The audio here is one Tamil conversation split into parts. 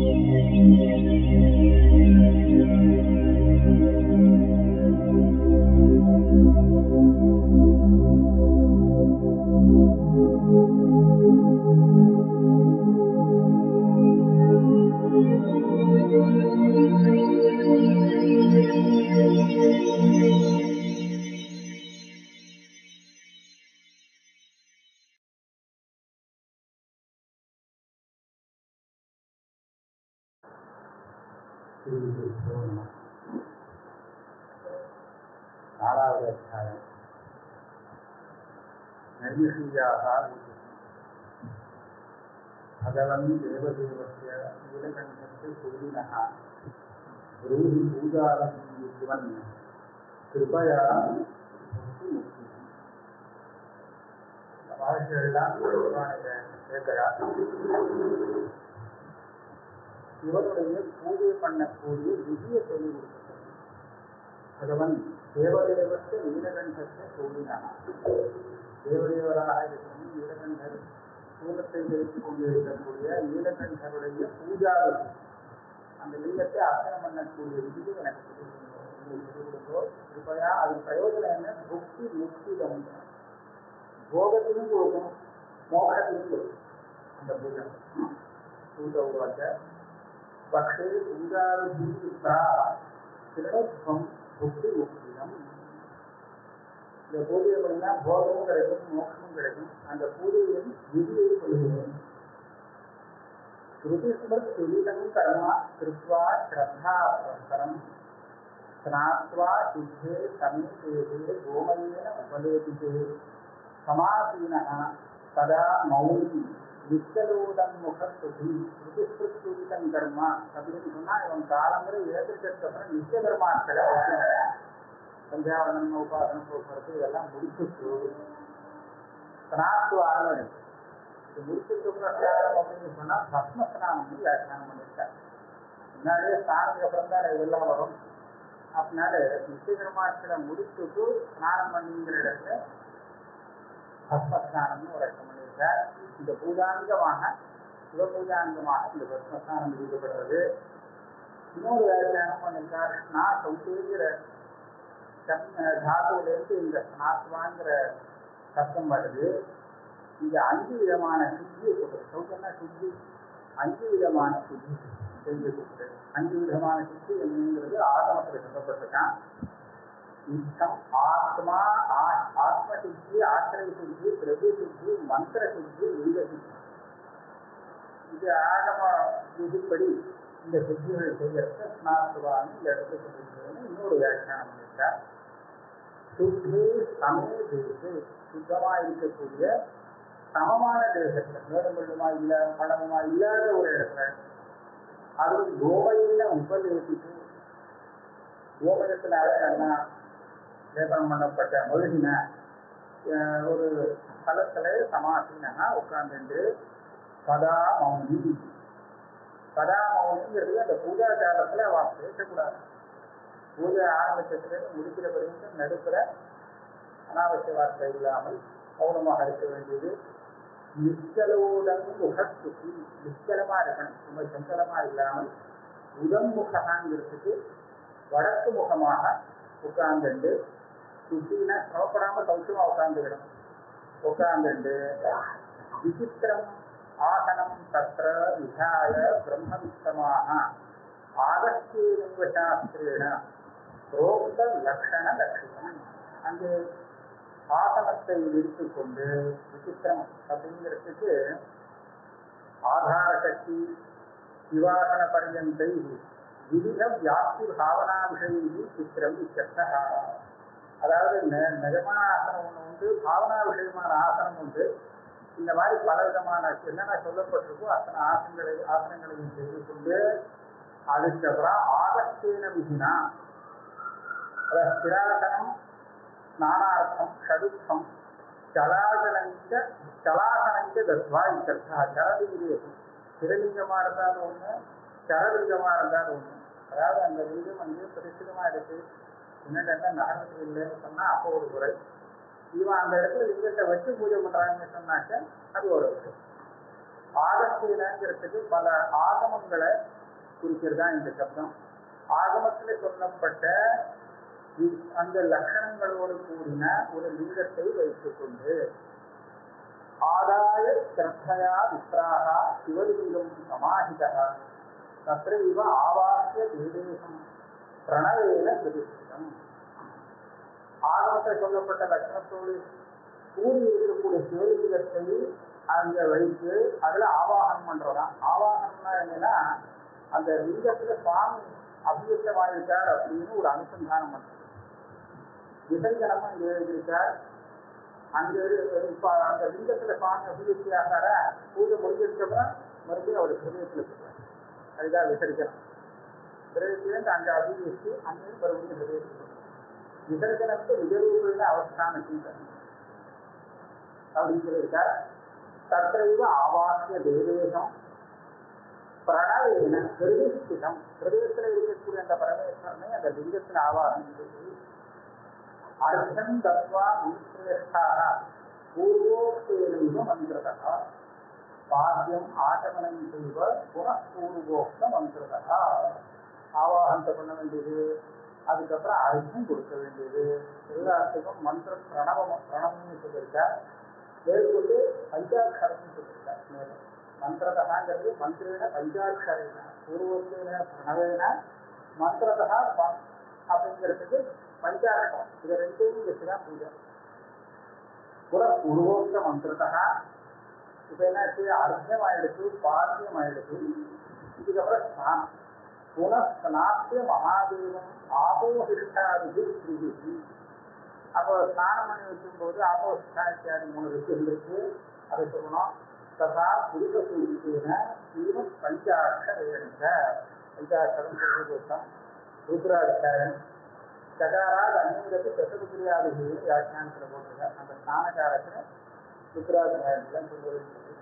ஸ்ரீகுருப்போ நம நாலாவது அத்தியாயம் நைமிஷீயாக भगवन् देवदेवस्य नीलकण्ठस्य सूरिणः ब्रूहि पूजारभून् कृपया மகர்ஷிகள்லாம் பகவானை கேட்கிறார் இவருடைய பூஜை பண்ணக்கூடிய விதியை சொல்லி கொடுக்கிறார் பகவன் தேவதேவத்தை நீலகண்டத்தை சூழினார் தேவதேவராக இருக்கும் நீலகண்டர் சூலத்தை தெரிவித்துக் கொண்டிருக்கக்கூடிய நீலகண்டருடைய பூஜா விதி அந்த லிங்கத்தை அர்ச்சனை பண்ணக்கூடிய விதி எனக்கு சொல்லிக் கொடுத்தோ கிருப்பையா அது பிரயோஜனம் என்ன புக்தி முக்திதம் போகத்தையும் கொடுக்கும் மோகத்தையும் கொடுக்கும் அந்த பூஜை பூஜை உருவாக்க பக்ஷே பூஜாவிதி திருடத்வம் புக்தி முக்திதம் இந்த பூஜையை பண்ணினா போகமும் கிடைக்கும் மோட்சமும் கிடைக்கும் அந்த பூஜையின் விதியை சொல்லுகிறேன் ஸ்ருதி ஸ்மிருத் சுவிதம் கர்மா கிருத்வா ஸ்ரத்தா பிரசரம் ஸ்நாத்வா சித்தே சமீபேதே கோமயேன உபலேபிதே சமாசீனः சதா மௌனி நிச்சலோதன்முக சுதி ஸ்ருதிஸ்மிருத் சுவிதம் கர்மா அப்படின்னு சொன்னா இவன் காலங்கிற ஏற்றுக்கிறதுக்கு அப்புறம் நித்திய கர்மாக்களை சந்தியாவனம் உபாசனம் போக்குவரத்து இதெல்லாம் முடிச்சுட்டு ஸ்நாத்து ஆரம்பம் இது முடிச்சுட்டு பிரச்சாரம் அப்படின்னு சொன்னா பஸ்ம ஸ்நானம்னு வியாக்கியானம் பண்ணியிருக்காரு முன்னாடியே ஸ்நானத்துக்கு அப்புறம் தான் இதெல்லாம் வரும் அதனால நிச்சயகர்மாக்களை முடிச்சுட்டு ஸ்நானம் பண்ணிங்கிற இடத்துல பஸ்ம ஸ்நானம்னு ஒரு அர்த்தம் பண்ணியிருக்கார் இந்த பூஜாங்கமாக சிவபூஜாங்கமாக இந்த பஸ்ம ஸ்நானம் விதிக்கப்படுறது இன்னொரு வியாக்கியானம் பண்ணியிருக்கார் நான் சௌத்தேங்கிற தாத்துவிலிருந்து இந்த ஸ்நாத்வாங்கிற சத்தம் வருது இங்க அஞ்சு விதமான சுத்தியை சொல்றது சௌத்தன்னா சுத்தி அஞ்சு விதமான சுத்தி செய்து கொடுக்குறது அஞ்சு விதமான சுத்தி என்னங்கிறது ஆகமத்தில் சொல்லப்பட்டிருக்கான் இஷ்டம் ஆத்மா ஆத்ம சுத்தி ஆசிரிய சுத்தி திரவிய சுத்தி மந்திர சுத்தி லிங்க சுத்தி இது ஆகம விதிப்படி இந்த சுத்திகள் செய்யறது ஸ்நாத்துவான்னு இந்த இடத்துல சொல்லியிருக்கிறதுன்னு இன்னொரு வியாக்கியானம் பண்ணியிருக்கார் சுத்தே சமய தேசு சுத்தமா இருக்கக்கூடிய சமமான தேசத்துல மேலும் வெள்ளமா இல்ல பழமுமா இல்லாத ஒரு இடத்துல அது கோவையில உபலேசிட்டு கோமயத்தினால என்ன லேபனம் பண்ணப்பட்ட மொழிகின ஒரு ஸ்தலத்துல சமாசினா உட்கார்ந்துட்டு சதா மௌனி சதா மௌனிங்கிறது அந்த பூஜா காலத்துல அவன் பேசக்கூடாது பூஜை ஆரம்பிச்சதுலேருந்து முடிக்கிற வரைக்கும் நடுப்புற அனாவசிய வார்த்தை இல்லாமல் மௌனமாக இருக்க வேண்டியது நிச்சலோடன் முகஸ்துதி நிச்சலமா இருக்கணும் ரொம்ப சஞ்சலமா இல்லாமல் உடம்புகாங்கிறதுக்கு வடக்கு முகமாக உட்கார்ந்துண்டு சுத்தினா சிரமப்படாம சௌக்கியமா உட்கார்ந்துக்கிடும் உட்கார்ந்துண்டு விசித்திரம் ஆசனம் தத்திர விகாய பிரம்மவித்தமாக ஆகஸ்திய சாஸ்திரேன புரோக்த லக்ஷண லட்சியம் அங்கு ஆசனத்தை விரித்து கொண்டு விசித்திரம் அப்படிங்கிறதுக்கு ஆதார சக்தி சிவாசன பரியந்தை விவித வியாப்தி பாவனா விஷயி சித்திரம் இச்சர்த்தா அதாவது நிஜமான ஆசனம் ஒன்று உண்டு பாவனா விஷயமான ஆசனம் உண்டு இந்த மாதிரி பல விதமான என்னென்ன சொல்லப்பட்டிருக்கோ அத்தனை ஆசனங்களை ஆசனங்களையும் செய்து கொண்டு அதுக்கப்புறம் ஆகஸ்தேன விதினா ஸ்திராசனம் ஸ்நானார்த்தம் ஷடுத்தம் சலாசனஞ்ச சலாசனஞ்ச தத்வா இத்தர்த்தா சரலிங்கம் சிறலிங்கமா இருந்தாலும் ஒண்ணு சரலிங்கமா இருந்தாலும் ஒண்ணு அதாவது அந்த லிங்கம் வந்து பிரசிதமா இருக்கு என்னென்ன நகரத்து இல்லைன்னு சொன்னா அப்போ ஒரு குறை இவன் அந்த இடத்துல லிங்கத்தை வச்சு பூஜை பண்றாங்கன்னு சொன்னாக்க அது ஒரு விஷயம் ஆகஸ்தீனங்கிறதுக்கு பல ஆகமங்களை குறிக்கிறது தான் இந்த சப்தம் ஆகமத்தில் சொல்லப்பட்ட இ- அந்த லட்சணங்களோடு கூடின ஒரு லிங்கத்தை வைத்துக்கொண்டு ஆதாய ஸ்ரத்தையா விப்ராக சிவலிங்கம் சமாஹிதः தத்ரைவ ஆவாசிய தேவேசம் பிரணவேன பிரதிஷ்டிதம் ஆகமத்தில் சொல்லப்பட்ட லட்சணத்தோடு கூடி இருக்கக்கூடிய சிவலிங்கத்தை அங்க வைத்து அதுல ஆவாகனம் பண்றதாம் ஆவாகனம்னா என்னன்னா அந்த லிங்கத்துல சுவாமி அபியுத்தமாயிருக்கார் அப்படின்னு ஒரு அனுசந்தானம் பண்றது விசர்ஜனமும் இங்க எழுதியிருக்கார் அங்க இரு- இப்ப அந்த லிங்கத்துல சுவாமி அபிவிருத்தி ஆகார பூஜை முடிஞ்சதுக்கப்புறம் மறுபடியும் அவர் ஹிருதயத்துல சொல்றார் அதுதான் விசர்ஜனம் ஹிருதயத்திலிருந்து அங்க அபிவிருத்தி அங்கேயும் மறுபடியும் ஹிருதயத்துல சொல்றார். விசர்ஜனத்தை விஜயரூபேன அவஸ்தான சிந்தனை அப்படின்னு சொல்லியிருக்கார் தத்தைவ ஆவாசிய தேவேசம் பிரணவேன ஹிருதிஸ்திதம் ஹிருதயத்தில் இருக்கக்கூடிய அந்த பரமேஸ்வரனை அந்த லிங்கத்தில் ஆவாகனம் செய்து அர்த்தம் தத்வா முனிசிரேஷ்டாக பூர்வோக்தேனைவ மந்திரதா பாத்தியம் ஆச்சமனம் செய்வ புனഃபூர்வோக்த மந்திரதா ஆவாகனத்தை பண்ண வேண்டியது அதுக்கப்புறம் அர்த்தம் கொடுக்க வேண்டியது எல்லாத்துக்கும் மந்திர பிரணவம் பிரணவம்னு சொல்லியிருக்கார் மேற்கொண்டு பஞ்சாட்சரம்னு சொல்லியிருக்கார் மேலும் மந்திரதகாங்கிறது மந்திரேன பஞ்சாட்சரேன பூர்வத்தேன பிரணவேன மந்திரதா ப- அப்படிங்கிறதுக்கு பஞ்சாட்சரம் இது ரெண்டையும் வச்சுதான் பூஜை புற பூர்வோக்த மந்திரதா இப்ப என்னாச்சு அர்த்தம் ஆயிடுச்சு பாத்தியம் ஆயிடுச்சு இதுக்கப்புறம் ஸ்நானம் புனஸ்நாத்திய மகாதேவம் ஆபோஹிஷ்டாதிபி ஸ்ரீஹி அப்போ ஸ்நானம் பண்ணி வைக்கும்போது ஆபோஹிஷ்டா இத்தியாதி மூணு விஷயம் இருக்கு அதை சொல்லணும் ததா புரித சூரியன ஸ்ரீமத் பஞ்சாட்சரேணுங்க பஞ்சாட்சரம் சொல்லிருக்கோம் ருத்ராட்சாரம் சகாராத் அந்நீரத்து தசபுரியாதிபதி வியாக்கியானத்தில் போட்டிருக்கார் அந்த ஸ்நானகாரத்தில் ருத்ராட்சாரத்தில் சொல்வது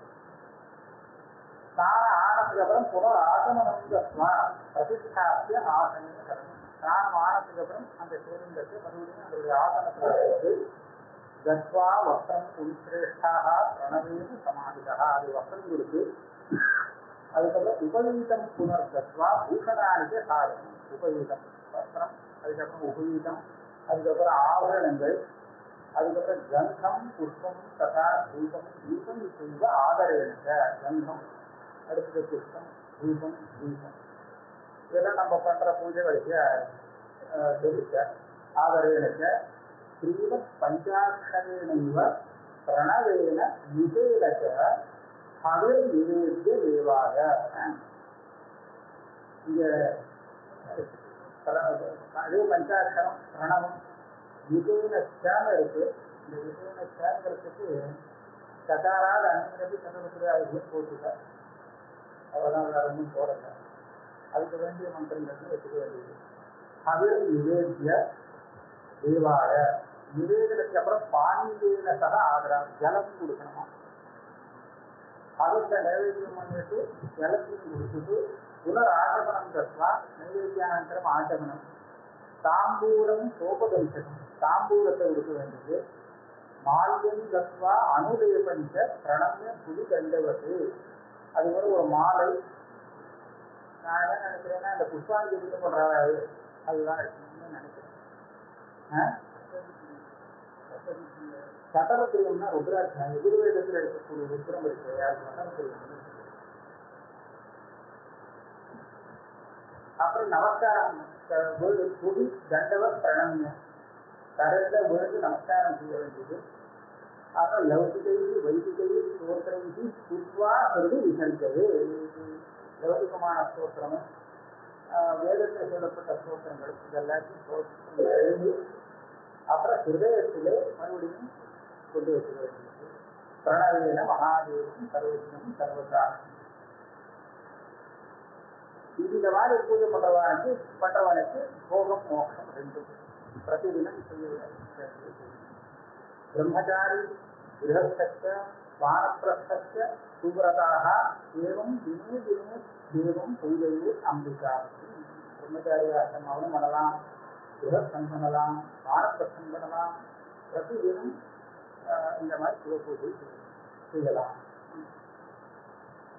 ஸ்நானம் ஆனதுக்கு அப்புறம் புனர் ஆகமனம் தத்வா பிரதிஷ்டாப்பிய ஆசனம் கரணம் ஸ்நானம் ஆனதுக்கு அப்புறம் அந்த சிவலிங்கத்தை மறுபடியும் அதனுடைய ஆசனத்தில் வைத்து தத்வா வஸ்திரம் உன்சிரேஷ்டாக பிரணவேன சமாதிதா அது வஸ்திரம் கொடுத்து அதுக்கப்புறம் உபவீதம் புனர் தத்வா பூஷணானிக்கு சாதனம் உபவீதம் வஸ்திரம் அதுக்கப்புறம் உபவீதம் அதுக்கப்புறம் ஆபரணங்கள் அதுக்கப்புறம் கந்தம் புஷ்பம் ததா தூபம் தீபம் செய்வ ஆதரேனுங்க கந்தம் அடுத்தது புஷ்பம் தூபம் தீபம் இதெல்லாம் நம்ம பண்ற பூஜை வரிசையா சொல்லிக்க ஆதரேனுங்க ஸ்ரீமத் பஞ்சாட்சரேனைவ பிரணவேன நிவேலக பகல் நிவேத்திய தேவாய இங்க அதே பஞ்சாட்சரம் பிரணவம் விஜயனச்சான்னு இருக்கு இந்த விஜயனச்சாங்கிறதுக்கு கதாராத அனைவரது சதவத்திலே போட்டுட்டார் அவ்வளோதான் வேற ஒன்றும் போடல அதுக்கு வேண்டிய மந்திரங்கள் வச்சுக்க வேண்டியது அவிர் நிவேத்திய தேவாய நிவேதனத்துக்கு அப்புறம் பாணிவேன சக ஆதரா ஜலம் கொடுக்கணுமா அதுக்கு நைவேத்தியம் பண்ணிட்டு ஜலத்தையும் கொடுத்துட்டு புனர் ஆச்சமனம் தத்வா நைவேத்தியானந்தரம் ஆச்சமனம் தாம்பூலம் சோபதரிசனம் தாம்பூலத்தை கொடுக்க வேண்டியது மால்யம் தத்வா அனுலேபஞ்ச பிரணம்ய புது கண்டவது அது மாதிரி ஒரு மாலை நான் என்ன நினைக்கிறேன்னா இந்த புஷ்பாஞ்சலி பண்றாங்க அது அதுதான் இருக்கணும்னு நினைக்கிறேன் ஆ? சட்டரத்திரியம்னா ருத்ராட்சம் எதிர்வேதத்தில் இருக்கக்கூடிய ருத்ரம் இருக்கு அது சட்டரத்திரியம் அப்புறம் நமஸ்காரம் த- வீடு புவி தண்டவ பிரணம்யம் தரத்துல விழுந்து நமஸ்காரம் செய்ய வேண்டியது அப்புறம் லௌகிகை வைதிகை ஸ்தோத்திரை சுத்வா சொல்லி விசரித்தது லௌகிகமான ஸ்தோத்திரமும் ஆஹ், வேதத்தில் சொல்லப்பட்ட ஸ்தோத்திரங்கள் இதெல்லாத்தையும் ஸ்தோத்திரம் எழுதி அப்புறம் ஹிருதயத்திலே மறுபடியும் கொண்டு வைக்க வேண்டியது பிரணவேன மகாதேவம் சர்வஜம் சர்வசாரம் இந்த மாதிரி பூஜை பண்றவனுக்கு பண்றவனுக்கு போகம் மோட்சம் ரெண்டும் பிரதிதினம் செய்ய வேண்டியது. பிரம்மச்சாரி கிரகஸ்தச்ச வானப்பிரஸ்தச்ச சுவ்ரதாக ஏவம் தினே தினே தேவம் பூஜையே அம்பிகா பிரம்மச்சாரியா அவனும் பண்ணலாம் கிரகஸ்தம் பண்ணலாம் வானப்பிரஸ்தம் பண்ணலாம் பிரதிதினம் ஆஹ், இந்த மாதிரி சிவ பூஜை செய்யலாம்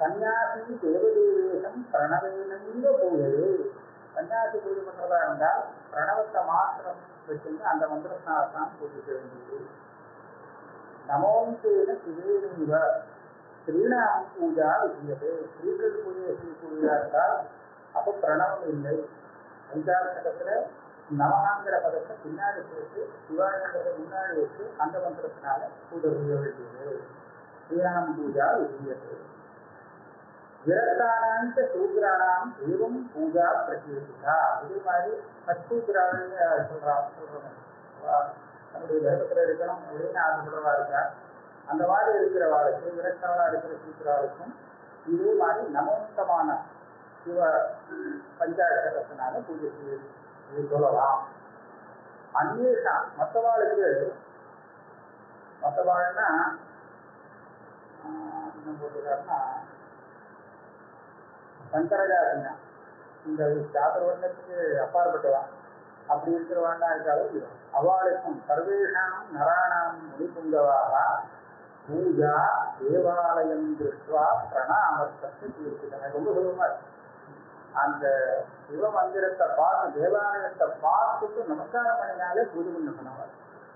சன்னியாசி தேவதேவேசம் பிரணவேனங்க பூஜையே சன்னியாசி பூஜை பண்றதா இருந்தால் பிரணவத்தை மாத்திரம் வச்சிருந்து அந்த மந்திரத்தினால தான் பூஜிக்க வேண்டியது நமோந்தேன சிவேனீவ ஸ்ரீநாம் பூஜா விதியது ஸ்ரீகள் பூஜை செய்யக்கூடியதா இருந்தால் அப்போ பிரணவம் இல்லை பஞ்சாட்சரத்துல நவகாங்கிற பதத்தை பின்னாடி போட்டு சிவாயங்கிறத முன்னாடி வச்சு அந்த மந்திரத்தினால பூஜை செய்ய வேண்டியது ஸ்ரீராம் பூஜா விதியது விரக்தானாம் சூத்ராணாம் ஏவம் பூஜா பிரத்யேகிதா இதே மாதிரி சத்சூத்ரான்னு சொல்றான் சொல்றோம் நம்முடைய தர்மத்தில் இருக்கணும் அப்படின்னு ஆசைப்படுறவா இருக்கா அந்த மாதிரி இருக்கிறவாளுக்கு விரக்தவளா இருக்கிற சூத்ராவுக்கும் இதே மாதிரி நமோத்தமான சிவ பஞ்சாட்சரத்தினால பூஜை செய்ய செய்ய சொல்லலாம் அந்நேஷா மற்றவாளுக்கு மற்றவாள்னா என்ன போட்டுருக்காருன்னா சங்கரஜாதினா இந்த சாத்திரவர்ணத்துக்கு அப்பாற்பட்டவா அப்படி இருக்கிறவாண்டா இருக்காலும் அவளுக்கும் சர்வேஷாம் நராணாம் முடிப்புங்கவாக பூஜா தேவாலயம் திருஷ்வா பிரணாமத்தத்தை தீர்த்துட்டேன் ரொம்ப சுலபமா இருக்கு அந்த சிவ மந்திரத்தை பார்த்து தேவாலயத்தை பார்த்துட்டு நமஸ்காரம் பண்ணினாலே பூஜை பண்ணணும்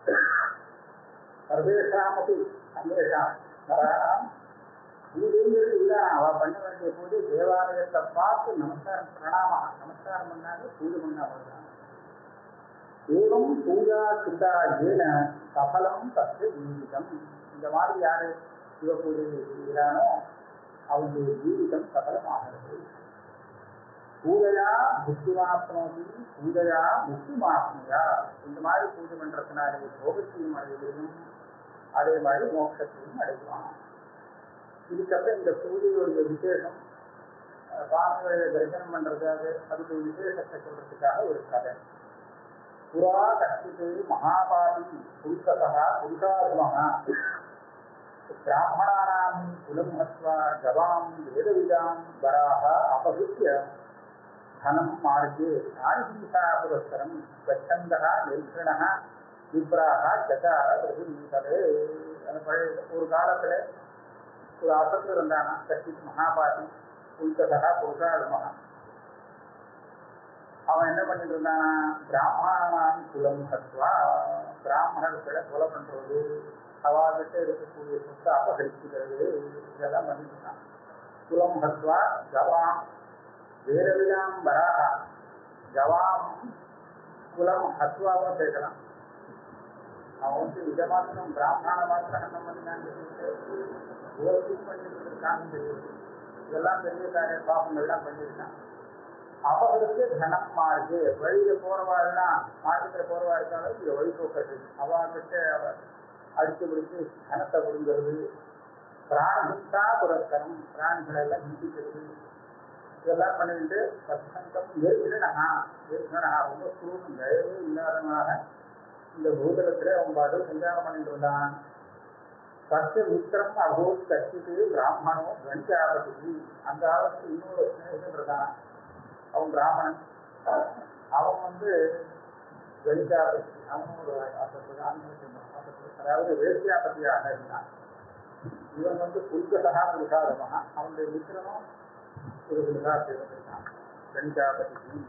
சர்வேஷாமபி சர்வேஷாம் நராணாம் பூஜைங்கிறது இதுதான் அவ பண்ண வேண்டிய பூஜை தேவாலயத்தை பார்த்து நமஸ்காரம் பிரணாமா நமஸ்காரம் பண்ணாலே பூஜை பண்ண அவ்வளவுதான் ஏவம் பூஜா கிருதா ஏன சபலம் தத்து ஜீவிதம் இந்த மாதிரி யாரு சிவ பூஜை செய்கிறானோ அவனுடைய ஜீவிதம் சபலமாகிறது பூஜையா முக்திமாப்னோதி பூஜையா முக்திமாப்னியா இந்த மாதிரி பூஜை பண்றதுனாலே போகத்தையும் அடைவதையும் அதே மாதிரி மோட்சத்தையும் அடைவான் இதுக்கப்புறம் இந்த பூஜையுடைய விசேஷம் சுவாமிகளை தரிசனம் பண்றதுக்காக அதுக்கு விசேஷத்தை சொல்றதுக்காக ஒரு கதை புரா கஷ்டித்து மகாபாதி புருஷதா புருஷாத்மகா பிராமணானாம் குலம் ஹத்வா ஜவாம் வேதவிதாம் வராக அபகிருத்திய தனம் மார்க்கே நாய்ஹிம்சா புரஸ்கரம் ஸ்வச்சந்தா நிர்கணः விப்ராக சகார பிரதிநிதலே அந்த பழைய ஒரு காலத்துல ஒரு அசத்து இருந்தானா கஷ்டித் மகாபாதி புருஷதா புருஷாத்மகா அவன் என்ன பண்ணிட்டு இருந்தானா பிராமணானாம் குலம் ஹத்வா பிராமணர்களை கொலை பண்றது அவர்கிட்ட இருக்கக்கூடிய சொத்தை அபகரிச்சுக்கிறது இதெல்லாம் பண்ணிட்டு இருந்தான் குலம் ஹத்வா ஜவாம் வேரவிதாம் வராக ஜவாம் குலம் ஹத்வாவும் சேர்க்கலாம் அவன் வந்து இதை மாத்திரம் பிராமண மாத்திரம் என்ன பண்ணினான்னு பண்ணிட்டு இருக்கான்னு தெரியுது இதெல்லாம் பெரிய காரிய பாவங்கள்லாம் பண்ணியிருக்கான் அவர்களுக்கு தனம் மாறுது வழியில போறவாள்லாம் மார்க்கத்துல போறவா இருக்காங்க இங்க வழி போக்குறது அவகிட்ட அவ அடிச்சு பிடிச்சு தனத்தை விடுங்கிறது பிராணித்தா புரஸ்கரம் பிராணிகளை எல்லாம் ஹிந்திக்கிறது இதெல்லாம் பண்ணிட்டு சத்சங்கம் நிர்விடனா நிர்விடனா ரொம்ப சூழ்நிலை தயவு இல்லாதவனாக இந்த பூதலத்துல அவன் பாட்டு சஞ்சாரம் பண்ணிட்டு இருந்தான் சத்து மித்திரம் அபூத் கட்சிக்கு பிராமணோ கணிகாபதி அந்த காலத்துல இன்னொரு ஸ்நேகிதன் இருக்கான் அவன் பிராமணன் அவன் வந்து கணிகாபதி அவன் ஒரு அதாவது வேசியாபதியாக இருந்தான் இவன் வந்து புல்கசகா புருஷாதமாக அவனுடைய மித்திரனும் ஒரு புருஷாக இருந்திருக்கான் கணிகாபதி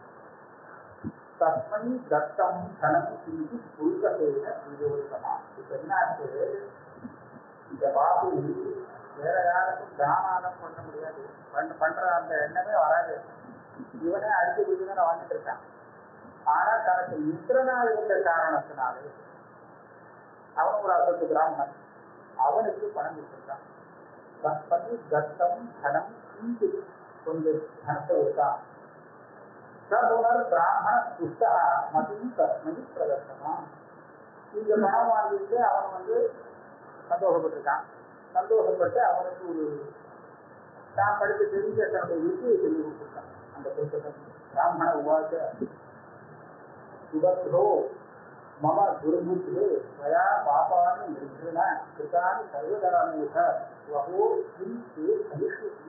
தஸ்மை தத்தம் தனம் கிஞ்சி புல்கசேன விரோதமா இப்ப என்னாச்சு இந்த பாபு வேற யாருக்கும் தானானம் பண்ண முடியாது பண்ண பண்ற அந்த எண்ணமே வராது இவனே அடிச்சு பிடிச்சுதான் வந்துட்டு இருக்கான் ஆனா தனக்கு மித்திரனா இருந்த காரணத்தினாலே அவன் ஒரு அசத்து பிராமணன் அவனுக்கு பணம் கொடுத்திருக்கான் தற்பதி தத்தம் தனம் கிஞ்சி கொஞ்சம் தனத்தை கொடுத்தான் சபுனர் பிராமண துஷ்டா மதி தஸ்மை பிரதர்சனா இந்த பணம் வாங்கிட்டு அவன் வந்து சந்தோஷப்பட்டிருக்கான் சந்தோஷப்பட்டு அவனுக்கு ஒரு தான் படித்து தெரிஞ்ச தன்னுடைய விருத்தியை சொல்லி கொடுத்துருக்கான் அந்த புத்தகம் பிராமண உவாச்ச சுபத்ரோ மம துர்புத்தே மயா பாபானி நிர்கிருண கிருதானி சர்வதானேக வகோ கிம் தே கலிஷ்யதி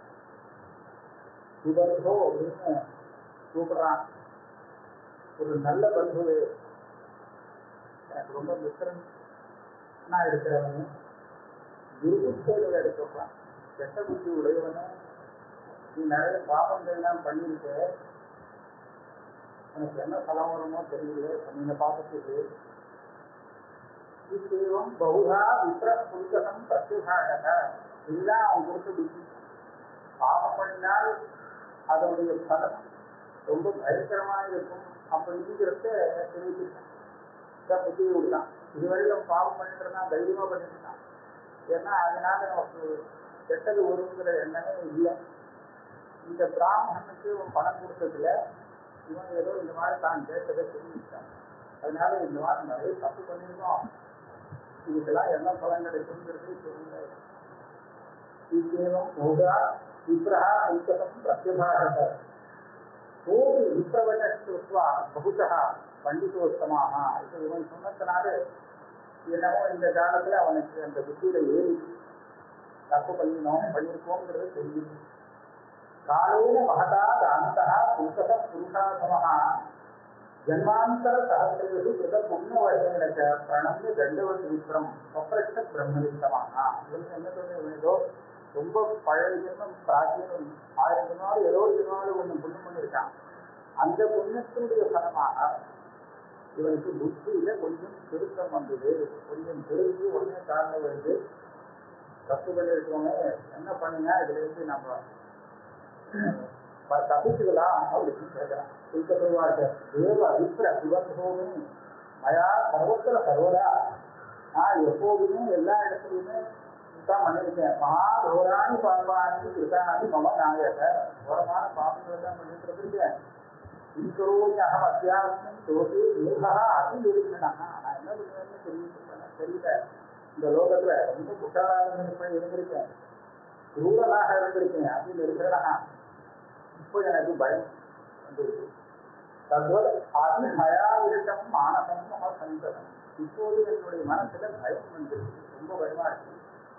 சுபத்ரோ அப்படின்னு கூப்பிடுறான் ஒரு நல்ல பந்துவே எனக்கு ரொம்ப மித்திரன் நான் இருக்கிறவன் துர்புத்தேகளை எடுத்துக்கலாம் கெட்ட புத்தி உடையவனே நீ நிறைய பாபங்கள்லாம் பண்ணியிருக்க உனக்கு என்ன பலம் வருமோ தெரியல பண்ணின பாபத்துக்கு இத்தேவம் பகுதா விப்ர புல்கசம் பிரத்யுகாக இதுதான் அவன் கொடுத்த புத்தி பாவம் பண்ணினால் அதனுடைய பலம் ரொம்ப பயங்கரமா இருக்கும் அப்படிங்கிறத தெரிவிச்சிருக்கான் இதான் புத்தி விடலாம் இதுவரையிலும் பாவம் பண்ணிட்டு இருந்தான் தைரியமா பண்ணிட்டு இருந்தான் ஏன்னா அதனால நமக்கு கெட்டது வருங்கிற எண்ணமே இல்லை இந்த பிராமணனுக்கு இவன் பணம் கொடுத்ததுல இவன் ஏதோ இந்த மாதிரி தான் கேட்டதை தெரிவித்தான் அதனால இந்த மாதிரி நிறைய தப்பு பண்ணியிருக்கோம் இதுக்கெல்லாம் என்ன பலன் கிடைக்குங்கிறது தெரியல இத்தேவம் போகா விப்ரஹா உத்தகம் பிரத்யுபாக கோபி விப்ரவச்சுவா பகுதா பண்டிதோத்தமாக இது இவன் சொன்னதுனால என்னமோ இந்த காலத்துல அவனுக்கு அந்த புத்தியில ஏறி தப்பு பண்ணினோம் பண்ணியிருக்கோங்கிறது தெரியும் காலேன மகதா தாந்தா புருஷத புருஷாசமஹா ஜன்மாந்தர சகசிரேஷு கிருத புண்ணியவசேன ச பிரணம்ய தண்டவத் விக்ரம் ஸ்வப்ரஷ்ட பிரம்மவித்தமாக இவனுக்கு என்ன சொல்ல ஏதோ ரொம்ப பழைய ஜென்மம் பிராச்சீனம் ஆயிரம் நாள் ஏதோ ஒரு நாள் ஒன்று புண்ணியம் பண்ணியிருக்கான் அந்த புண்ணியத்தினுடைய பலமாக இவனுக்கு புத்தியில கொஞ்சம் திருத்தம் வந்தது கொஞ்சம் தெரிஞ்சு உடனே காரணம் வந்து தப்பு பண்ணியிருக்கோமே என்ன பண்ணினா இதுல இருந்து நம்ம அஹ், தப்பிச்சுக்கலாம் அப்படின்னு கேட்கிறான் சொல்லுவாட்ட தேவ அபிப்பிர சிவபோமே மயா சர்வத்திர சர்வதா நான் எப்போதுமே எல்லா இடத்துலையுமே தான் பண்ணியிருக்கேன் மகா கோராணி பாபானி கிருதானி மம நாயக கோரமான பாபங்கள் எல்லாம் பண்ணிட்டு இருந்திருக்கேன் இன்கரோணி அகம் அத்தியாவசியம் தோசி ஏகா அதி நிரூபணா நான் என்ன பண்ணுவேன்னு தெரியல தெரியல இந்த லோகத்துல ரொம்ப குட்டாளாக இருந்திருப்பேன் இருந்திருக்கேன் குரூரனாக இருந்திருக்கேன் அதி நிரூபணா இப்போ எனக்கு பயம் வந்துருக்கு தத்வத் அதி பயாவிருஷம் மானசம் மம சந்ததம் இப்போது என்னுடைய மனசுல பயம் வந்துருக்கு ரொம்ப பயமா இருக்கு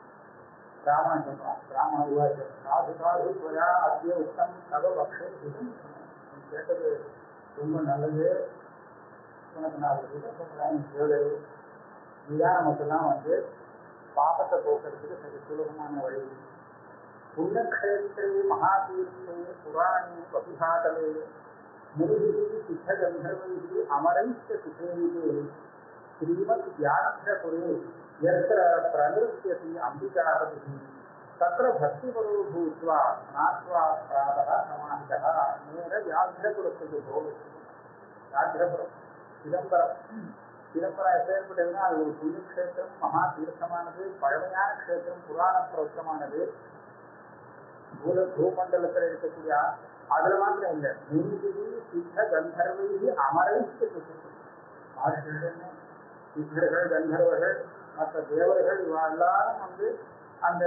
ராமன் சொல்றான் ராம உருவாச்சம் சாது சாது துவயா அத்திய உத்தம் தவ பக்ஷே நீ கேட்டது ரொம்ப நல்லது உனக்கு நான் ஒரு இதை சொல்றேன் நீ கேளு இதுதான் நமக்கெல்லாம் வந்து பாபத்தை போக்குறதுக்கு சரி சுலபமான வழி புண்ணியக்ஷேத்திரே மகாதீர்த்தே புராணே வபிஹாதலே முருகி சித்தகந்தர்வைः அமரைश्च சுதேவிதே ஸ்ரீமத் வியாக்கிரபுரே यत्र प्रनृत्यति अम्बिकापतिः तत्र भक्तिपरो भूत्वा स्नात्वा प्रातः समाहितः நேர வியாக்கிரபுரத்துக்கு போகுது வியாக்கிரபுரம் சிதம்பரம் சிதம்பரம் எப்பேற்பட்டதுன்னா அது ஒரு புண்ணிய கஷேத்திரம் மகா தீர்த்தமானது பழமையான கஷேத்திரம் புராண பிரவச்சமானது பூல பூமண்டலத்தில் இருக்கக்கூடிய அதுல மாத்திரம் இல்லை முன்பிதி சித்த கந்தர்வைகி அமரைக்கு ஆசிரியர் சித்தர்கள் கந்தர்வர்கள் மற்ற தேவர்கள் இவ எல்லாரும் வந்து அந்த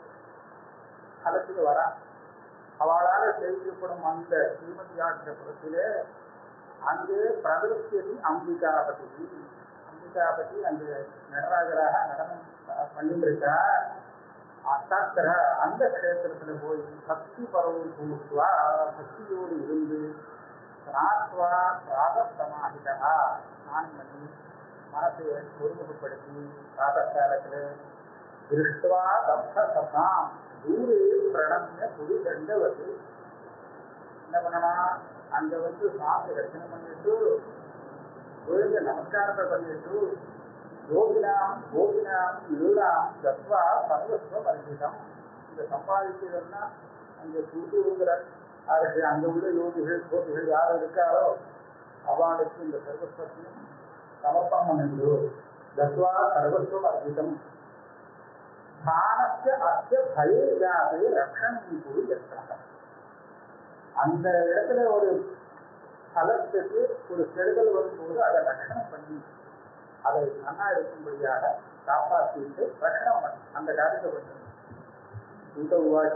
களத்துக்கு வரா அவளால் செய்யப்படும் அந்த ஸ்ரீமதி யாத்திரபுரத்திலே அங்கே பிரதர்சியதி அம்பிகாபதி அம்பிகாபதி அங்கே நடராஜராக நடனம் பண்ணிருக்கா அத்தாத்திர அந்த க்ஷேத்திரத்துல போய் பக்தி பரவும் பூத்துவா பக்தியோடு இருந்து ஸ்நாத்வா பிராதசமாகிதா ஸ்நானம் பண்ணி மனசை ஒருமுகப்படுத்தி பிராதகாலத்துல திருஷ்டுவா தப்தசதாம் தூரே பிரணம்ய புது தண்டவது என்ன பண்ணலாம் அங்க வந்து சாமி ரச்சனை பண்ணிட்டு விழுந்து நமஸ்காரத்தை பண்ணிட்டு யோகினாம் யோகினாம் இருளாம் தத்வா சர்வஸ்வம் அர்ஜிதம் இந்த சம்பாதிக்கிறதுனா அங்க சுருட்டுங்கிற அதுக்கு அங்க உள்ள யோகிகள் கோபிகள் யார் இருக்காரோ அவளுக்கு இந்த சர்வஸ்வத்தையும் சமர்ப்பணம் பண்ணிவிடு தத்வா சர்வஸ்வம் அர்ஜிதம் ஸ்தானஸ்ய அஸ்ய பயே ஜாதே ரக்ஷணம் குரு யத்னः அந்த இடத்துல ஒரு ஸ்தலத்துக்கு ஒரு கெடுதல் வரும்போது அதை ரட்சணம் பண்ணி அதை நன்னா இருக்கும்படியாக காப்பாற்றிட்டு ரட்சணம் பண்ணி அந்த காரியத்தை பண்ணணும் இந்த உவாச்ச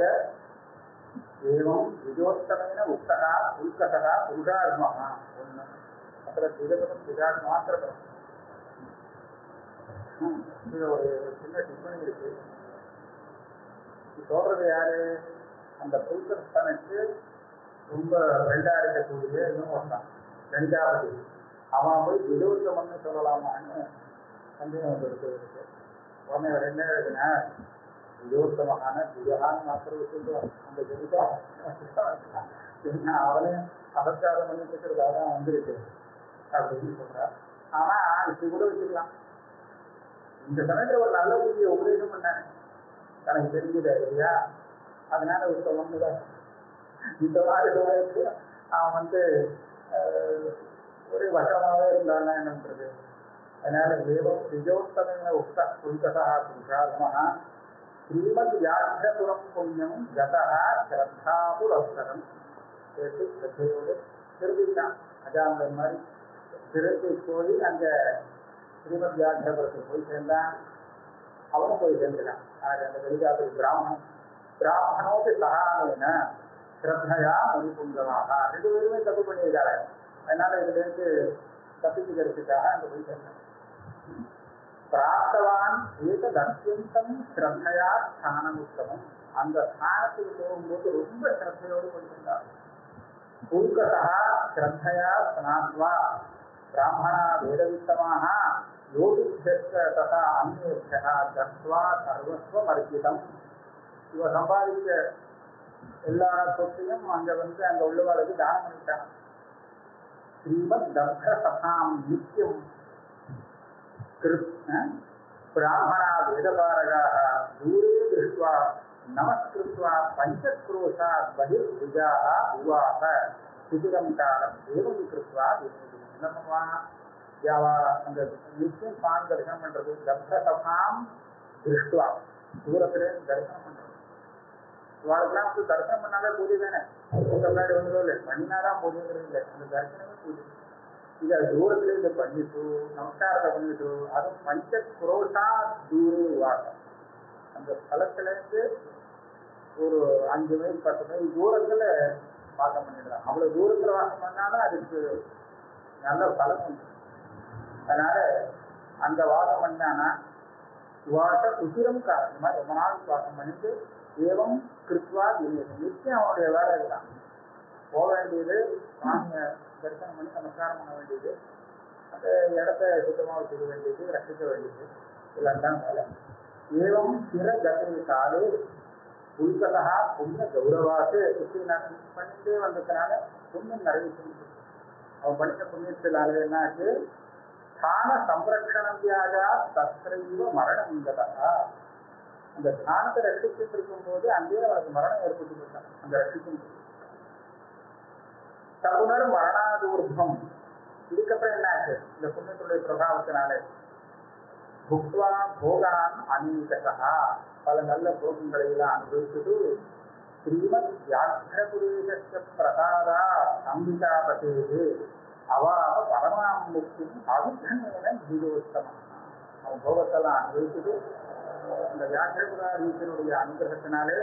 ஏவம் விஜோத்தமேன உக்தகா உல்கதா புருஷாத்மகா ஒன்று அப்புறம் திரபதம் திராட் மாத்திரம் இது ஒரு சின்ன டிப்பணி இருக்கு இது சொல்றது யாரு அந்த புல்கஸ்தனுக்கு ரொம்ப ரெண்டா இருக்கக்கூடிய இன்னும் ஒருத்தான் ரெண்டாவது அவன் போய் விரோதம்னு சொல்லலாமான்னு சந்தேகம் வந்துருக்கு இருக்கு உடனே அவர் என்ன எழுதுனா வியோத்தமகான திவ்யகான மாத்திரம் சொல்லுவான் அந்த ஜெயிதான் என்ன அவனே அபச்சாரம் பண்ணிட்டு இருக்கிறதாக தான் வந்திருக்கு அப்படின்னு சொல்றார் ஆனா இப்படி கூட வச்சுக்கலாம் இந்த சமயத்துல ஒரு நல்ல புதிய உபதேசம் பண்ணாரு தனக்கு தெரிஞ்சது இல்லையா அதனால ஒரு ஒண்ணுதான் இந்த மாதிரி சமயத்துல அவன் வந்து ஆஹ், ஒரே வட்டமாவே இருந்தானா என்ன பண்றது அதனால ஏவம் விஜயோத்தம உக்த புல்கதா புருஷாதமஹ ஸ்ரீமத் வியாக்கியபுரம் புண்ணியம் கதா ஸ்ரத்தாபுரஸ்தரம் கேட்டு ஸ்ரத்தையோடு திரும்பிட்டான் அஜாமன் மாதிரி திருப்பி போய் அங்க ஸ்ரீமத் வியாக்கியபுரத்துக்கு போய் சேர்ந்தான் அவனும் போய் சேர்ந்துட்டான் ஆக அந்த வெளிகாப்பதி பிராமணன் பிராமணோக்கு சகாமேன ஸ்ரத்தையா மணிபுங்கமாக ரெண்டு பேருமே தப்பு பண்ணியிருக்காங்க அதனால இதுல இருந்து தப்பிச்சுக்கிறதுக்காக அங்க போய் சேர்ந்தான் பிராப்தவான் ஏதத் அத்தியந்தம் ஸ்ரத்தையா ஸ்தானமுத்தமம் அந்த ஸ்தானத்துக்கு போகும்போது ரொம்ப ஸ்ரத்தையோடு போயிருந்தார் பூர்க்கதா ஸ்ரத்தையா ஸ்நாத்வா பிராமணா வேதவித்தமாக யோகிபியஸ்த ததா அந்நேபியா தத்வா சர்வஸ்வம் அர்ப்பிதம் இவ சம்பாதிக்க எல்லா சொத்தையும் அங்க வந்து அங்க உள்ளவாளுக்கு தானம் பண்ணிட்டான் ஸ்ரீமத் தப்த சதாம் நித்தியம் கிருத் பிராமணா வேதபாரகாः दूरे दृष्ट्वा नमस्कृत्वा पञ्चक्रोशा बहिर्भुजाः उवास சுதிரம் காலம் ஏவம் கிருத்வா வினோதி என்ன பண்ணுவான் யாவா அந்த நித்தியம் பான் தரிசனம் பண்றது தப்த சபாம் திருஷ்டுவா தூரத்திலே தரிசனம் பண்றது இவாளுக்கெல்லாம் வந்து தரிசனம் பண்ணாலே பூஜை தானே அதுக்கு முன்னாடி ஒன்றும் இல்லை பண்ணினாதான் பூஜைங்கிறது இல்லை அந்த தரிசனமே பூஜை இதை தூரத்துல இருந்து பண்ணிட்டு நமஸ்காரத்தை பண்ணிட்டு அது பஞ்ச குரோஷா தூரே வாசம் அந்த ஸ்தலத்துல இருந்து ஒரு அஞ்சு மைல் பத்து மைல் தூரத்துல வாசம் பண்ணிடலாம் அவ்வளவு தூரத்துல வாசம் பண்ணாலும் அதுக்கு நல்ல பலம் உண்டு அதனால அந்த வாசம் பண்ணானா வாச உசிரம் காலம் இந்த மாதிரி ரொம்ப நாள் வாசம் பண்ணிட்டு ஏவம் கிருத்வா விநியோகம் நிச்சயம் அவனுடைய வேலை இதுதான் போக வேண்டியது சுவாமியை தரிசனம் பண்ணி நமஸ்காரம் பண்ண வேண்டியது அந்த இடத்த சுத்தமாக வச்சுக்க வேண்டியது ரசிக்க வேண்டியது இதெல்லாம் தான் வேலை ஏவம் சிற கதை காலே புல்கதா புண்ணிய கௌரவாசு இப்படி நான் பண்ணிட்டே வந்ததுனால புண்ணியம் நிறைய செஞ்சு அவன் பண்ணின புண்ணியத்தினால என்னாச்சு ஸ்தான சம்ரக்ஷணம் வியாஜா தத்திரைவ மரணம் இங்கதா அந்த ஸ்தானத்தை ரட்சிச்சுட்டு இருக்கும்போது அங்கேயே அவனுக்கு மரணம் ஏற்பட்டு போயிட்டான் அந்த ரட்சிக்கும் போது சகுனர் மரணாதூர்வம் இதுக்கப்புறம் என்ன ஆச்சு இந்த புண்ணியத்துடைய பிரபாவத்தினாலே புக்வா போகான் அநீகதா பல நல்ல போகங்களை எல்லாம் அனுபவிச்சுட்டு ஸ்ரீமத் வியாக்கிரபுரேஷ பிரசாதா அம்பிகாபதே அவாப பரமாம் முக்தியும் அவித்தமேன ஜீவோத்தமம் அவன் போகத்தெல்லாம் அனுபவிச்சுட்டு இந்த வியாக்கிரபுராதீசனுடைய அனுகிரகத்தினாலே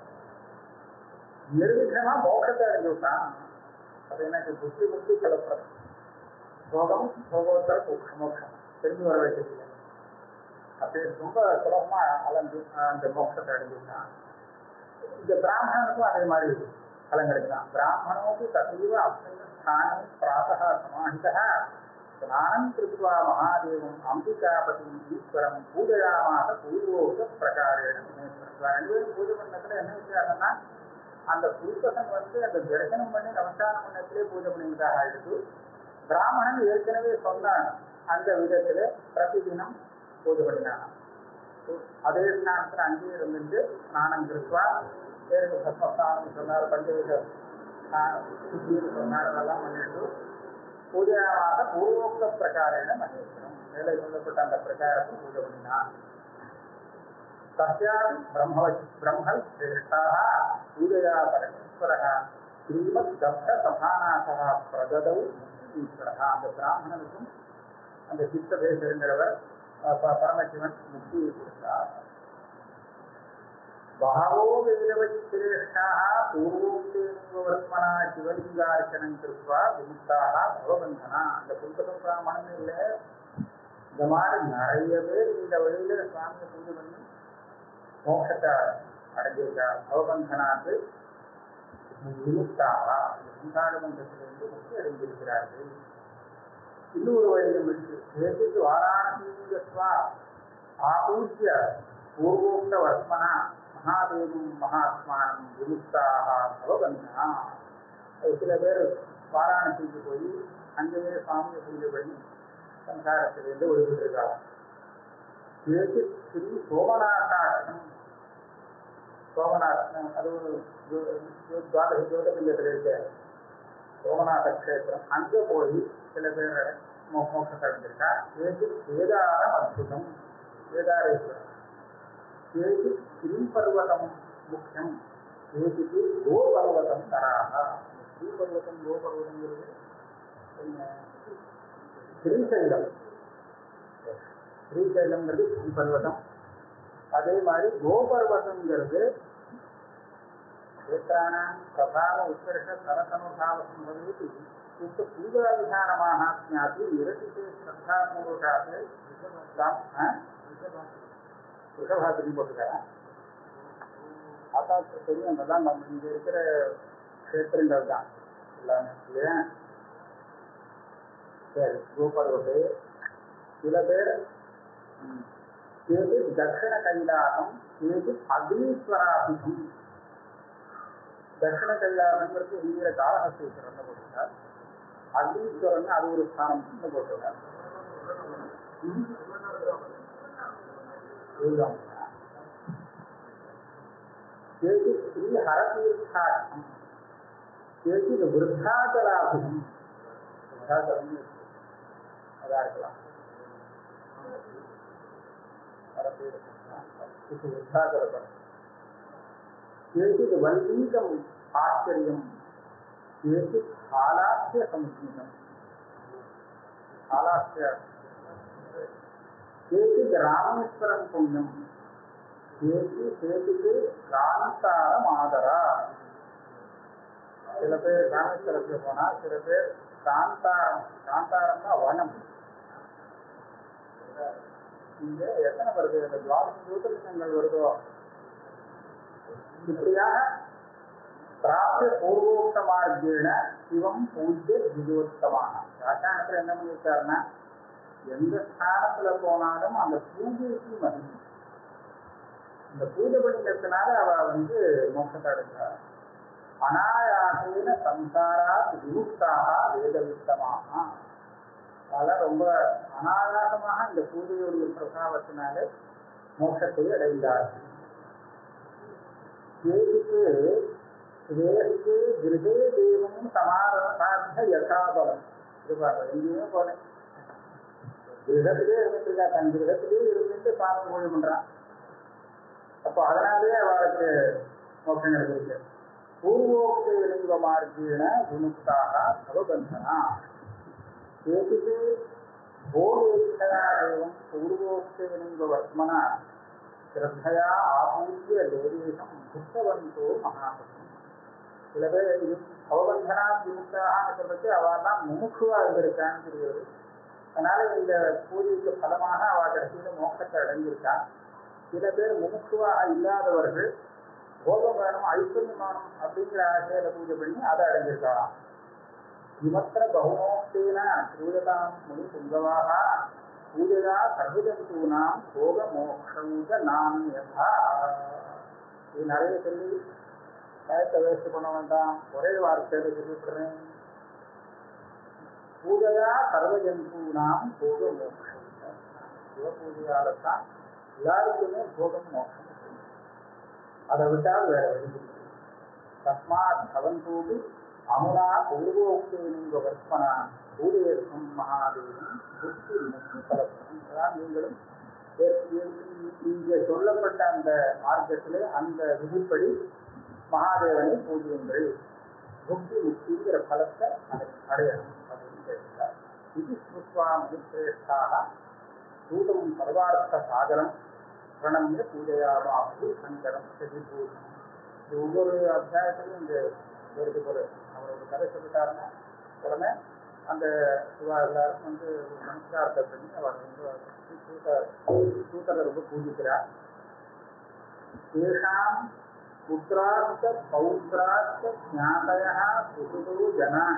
நிர்விகமா மோட்சத்தை அடைஞ்சுட்டான் அது எனக்கு புத்தி புத்தி கலப்பது போகம் போகோத்தர மோட்சம் மோட்சம் தெரிஞ்சு வர வைக்கிறது அப்படி ரொம்ப சுலபமா அலைஞ்சு அந்த மோட்சத்தை அடைஞ்சுட்டான் இந்த பிராமணனுக்கும் அதே மாதிரி பலன் கிடைக்கலாம் பிராமணோக்கு தசைவ அஸ்மின் பிராத்தः சமாஹிதः ஸ்நானம் கிருத்வா மகாதேவம் அம்பிகாபதி ஈஸ்வரம் பூஜையாமாச பூர்வோக பிரகாரேன முனேஸ்வரம் ரெண்டு பேரும் பூஜை பண்ணதுல என்ன வித்தியாசம்னா அந்த புருஷன் வந்து அந்த தரிசனம் பண்ணி நமஸ்காரம் பண்ணத்திலே பூஜை பண்ணிவிட்டாக ஆயிடுச்சு பிராமணன் ஏற்கனவே சொன்ன அந்த விதத்துல பிரதிதினம் பூஜை பண்ணினான் அதே ஸ்நானத்துல அங்கேயே இருந்துட்டு ஸ்நானம் கிருத்வா பேருக்கு சத்மஸ்தானம் சொன்னார் பஞ்சவித சுத்தின்னு சொன்னார் அதெல்லாம் பண்ணிட்டு பூஜையாவாத பூர்வோக்த பிரகாரேன மகேஸ்வரம் மேலே சொல்லப்பட்ட அந்த பிரகாரத்தை பூஜை பண்ணினான் तस्यापि ब्रह्म ब्रह्म श्रेष्ठाः पूजया परमेश्वरः श्रीमत् दत्त சமானாசா பிரததௌ ஈஸ்வரா அந்த பிராமணனுக்கும் அந்த சித்தபேசங்கிறவர் பரமசிவன் முக்தியை கொடுத்தார் बहवो वेदवश्रेष्ठाः पूर्वोक्तेनैव वर्त्मना शिवलिङ्गार्चनं कृत्वा विमुक्ताः भवबन्धना அந்த புல்கத பிராமணன் இல்லை இந்த மாதிரி நிறைய பேர் இந்த வழியில சுவாமியை பூஜை பண்ணி மோட்சத்தை அடைஞ்சிருக்கார் பவபந்தனாத்து விமுக்தாக இந்த சந்தான பந்தத்திலிருந்து முக்தி அடைந்திருக்கிறார்கள் இன்னொரு வழியும் இருக்கு கேட்டுக்கு வாராணசி ஆபூஜ்ய பூர்வோக்த வர்மனா மகாதேவம் மகாத்மானம் விமுக்தாக பவபந்தனா அது சில பேர் வாராணசிக்கு போய் அங்கேயே சாமியை பூஜை பண்ணி சம்சாரத்திலிருந்து ஒழுங்கிட்டு இருக்காங்க ஏது ஸ்ரீ சோமநாதாட்சம் சோமநாத் அது ஒரு ஜோ- ஜோ- துவாதச ஜோதிர்லிங்கத்தில் இருக்க சோமநாத கஷேத்திரம் அங்கே போய் சில பேர் மோ- மோட்சத்தை அடைஞ்சிருக்கா ஏது வேதாரம் அற்புதம் வேதாரேஸ்வரம் ஏது ஸ்ரீபர்வதம் முக்கியம் ஏதுக்கு கோபர்வதம் தராக ஸ்ரீபர்வதம் கோபர்வதங்கிறது என்ன ஸ்ரீசைலம் ஸ்ரீசைலம்ங்கிறது ஸ்ரீபர்வதம் அதே மாதிரி கோபர்வதங்கிறது क्षेत्राणां प्रभाव उत्कर्ष सरसमभाव सम्भवेति किन्तु पूजाविधानमाहात्म्यापि निरतिशे श्रद्धापूर्वकात् ரிஷபாத்திரி போட்டுக்கிறேன் அதான் தெரியும் அதெல்லாம் நம்ம இங்க இருக்கிற கஷேத்திரங்கள் தான் எல்லாமே இல்லையா சரி கோபர்வத்து சில பேர் ம், கேது தட்சிண கைலாசம் கேது அக்னீஸ்வராபிகம் தட்சிண கைலாசங்கிறது இந்திய காலஹஸ்தீஸ்வரன் போட்டிருக்கார் அக்னீஸ்வரன் அது ஒரு ஸ்தானம் போட்டிருக்கார் ம்? இதுதான் கேச்சித் ஸ்ரீ ஹரதீர்த்தாட்சம் கேச்சித் விருத்தாச்சலாபிகம் விருத்தாச்சலம் அதா இருக்கலாம் ஹரதீர்த்தம் இது விருத்தாச்சலம் केचित् वल्लीकम् आश्चर्यं केचित् हालास्य संस्मितम् हालास्य केचित् रामेश्वरं पुण्यं केचित् केचित् காந்தாரமாதரா சில பேர் ராமேஸ்வரத்துக்கு போனா சில பேர் காந்தாரம் காந்தாரம்னா வனம் இங்க எத்தனை வருது இந்த துவாதச ஜோதிர்லிங்கங்கள் வருதோ இப்படியாக பிராப்திய பூர்வோக்த மார்க்கேன சிவம் பூஜ்ய திஜோத்தமாக வியாக்கியானத்தில் என்ன பண்ணியிருக்காருன்னா எந்த ஸ்தானத்துல போனாலும் அந்த பூஜைக்கு மகிமை இந்த பூஜை பண்ணிக்கிறதுனால அவ வந்து மோட்சத்தை அடைஞ்சார் அனாயாசேன சம்சாரா விமுக்தாக வேதவித்தமாக அதெல்லாம் ரொம்ப அனாயாசமாக இந்த பூஜையுடைய பிரசாவத்தினாலே மோட்சத்தை அடைந்தார்கள் கேதுக்கு வேஸ்து கிரகே தெய்வம் சமாதான யசாபலம் இது பாருங்க எங்கேயுமே போல கிரகத்திலே இருந்துட்டு இருக்கா தன் கிரகத்திலே இருந்துட்டு சாமி பூஜை பண்றான் அப்போ அதனாலேயே அவளுக்கு மோட்சம் கிடைச்சிருக்கு பூர்வோக்த லிங்க மார்க்கேன விமுக்தாக சவபந்தனா கேதுக்கு போகேட்சயா தேவம் பூர்வோக்த லிங்க வர்த்மனா ஸ்ரத்தையா ஆபூஜ்ய தேவேசம் புத்தவந்தோ மகாபுரம் சில பேர் இது அவபந்தனா விமுக்தாக சொல்றது அவெல்லாம் முமுக்குவா இருந்திருக்கான்னு தெரிகிறது அதனால இந்த பூஜைக்கு பலமாக அவ கடைசியில மோட்சத்தை அடைஞ்சிருக்கா சில பேர் முமுக்குவாக இல்லாதவர்கள் போகம் வேணும் ஐஸ்வர்யம் வேணும் அப்படிங்கிற ஆசையில பூஜை பண்ணி அதை அடைஞ்சிருக்கலாம் விமத்திர பகுமோக்தேன சூயதாம் முனி புங்கவாக பூஜையா சர்வஜந்தூனாம் போக மோக்ஷௌஜ நாம் யதா இது நிறைய சொல்லி டயத்தை வேஸ்ட் பண்ண வேண்டாம் ஒரே வார்த்தையில சொல்லிவிடுறேன் பூஜையா சர்வஜந்தூனாம் போக மோக்ஷௌஜ சிவ பூஜையால்தான் எல்லாருக்குமே போகம் மோட்சம் அதை விட்டால் வேற வழி இல்லை. தஸ்மாத் பவந்தூபி அமுனா பூர்வோக்தேனிங்க வர்ப்பனா பூஜையர்க்கும் மகாதேவன் புத்தி முக்தி பலப்படும் அதான் நீங்களும் இங்கே சொல்லப்பட்ட அந்த மார்க்கத்திலே அந்த விதிப்படி மகாதேவனை பூஜியுங்கள் புக்தி முக்திங்கிற பலத்தை அடை அடையணும் அப்படின்னு கேட்டார் இது ஸ்ருத்வா மணிசிரேஷ்டாக சூதம் சர்வார்த்த சாகரம் பிரணம்ய பூஜையாமாவது சங்கரம் விபூஷணம் இது ஒவ்வொரு அத்தியாயத்திலும் இந்த வருது போல அவர் ஒரு கதை சொல்லிட்டாருன்னா உடனே அந்த சிவா எல்லாரும் வந்து ஒரு நமஸ்காரத்தை பண்ணி அவர் வந்து சூத்த சூத்தரை ரொம்ப பூஜிக்கிறார் தேஷாம் புத்திரார்த்த பௌத்திரார்த்த ஞாதய சுசுதோ ஜனாக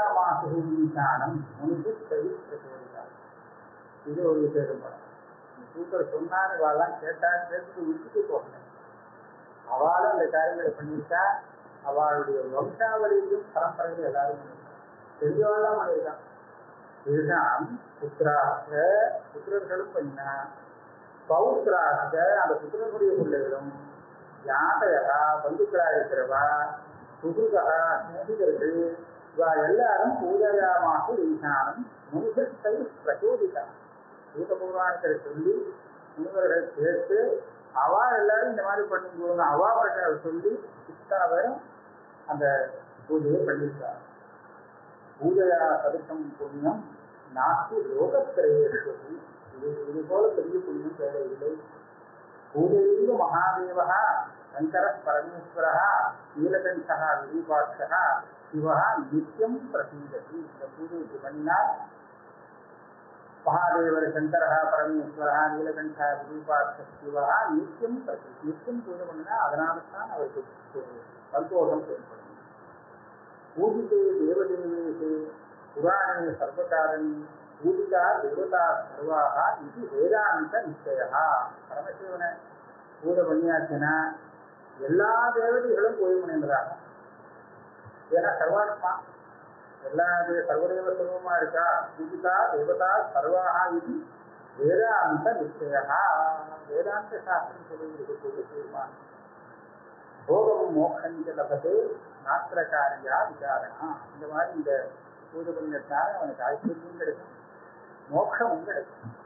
பூஜையாமாசு ஈசானம் முனிபு கை பிரச்சோதித்தார் இது ஒரு விசேஷம் படம் சூப்பர் சொன்னாரு இவாள்லாம் கேட்டா கேட்டு விட்டுட்டு போகல அவளும் அந்த காரியங்களை பண்ணியிருக்கா அவளுடைய வம்சாவளியிலும் பரம்பரையிலும் எல்லாரும் பண்ணியிருக்கா பெரியவாள்லாம் பண்ணியிருக்கான் இதுதான் புத்திராக புத்திரர்களும் பண்ணினா பௌத்திராக அந்த புத்திரனுடைய பிள்ளைகளும் யாதையா பந்துக்களாக இருக்கிறவா சுகுகா சிநேகிதர்கள் இவா எல்லாரும் பூஜையாமாக ஈசானம் மனுஷத்தை பிரச்சோதித்தா பூத புராணத்தை சொல்லி முனிவர்கள் கேட்டு அவா எல்லாரும் இந்த மாதிரி பண்ணும்போது அவா பிரச்சார சொல்லி இத்தனை பேரும் அந்த பூஜையை பண்ணியிருக்காங்க பூஜையா சதுக்கம் புண்ணியம் நாட்டு லோகத்திரையேற்பது இது இது போல பெரிய புண்ணியம் தேவையில்லை பூஜையிலிருந்து மகாதேவா சங்கர பரமேஸ்வர நீலகண்டா விரூபாட்சா சிவா நித்தியம் பிரசீததி இந்த பூஜைக்கு பண்ணினால் மகாதேவர் சங்கர பரமேஸ்வர நீலகண்டா விரூபாட்ச சிவா நித்தியம் பிரசி நித்தியம் பூஜை பண்ணினா அதனால தான் அவருக்கு ஒரு சந்தோஷம் ஏற்படும் பூஜிते देवदेवेषु पुराणे सर्वकारणि பூஜிதா தேவதா சர்வாக இது வேதாந்த நிச்சயா பரமசிவனை பூஜை பண்ணியாச்சுன்னா எல்லா தேவதைகளும் பூஜை பண்ணிடுறாங்க ஏன்னா சர்வாத்மா எல்லா தே- சர்வதேவ சுரூபமா இருக்கா பூஜிதா தேவதா சர்வாக இது வேதாந்த நிச்சயா வேதாந்த சாஸ்திரம் சொல்லி இருக்கக்கூடிய தீர்மானம் போகம் மோட்சஞ்ச லபது நாத்திரக்காரியா விசாரணா இந்த மாதிரி இந்த பூஜை பண்ணிட்டால் அவனுக்கு ஐஸ்வர்யம் கிடைக்கும் மோட்சமும் கிடைக்கும்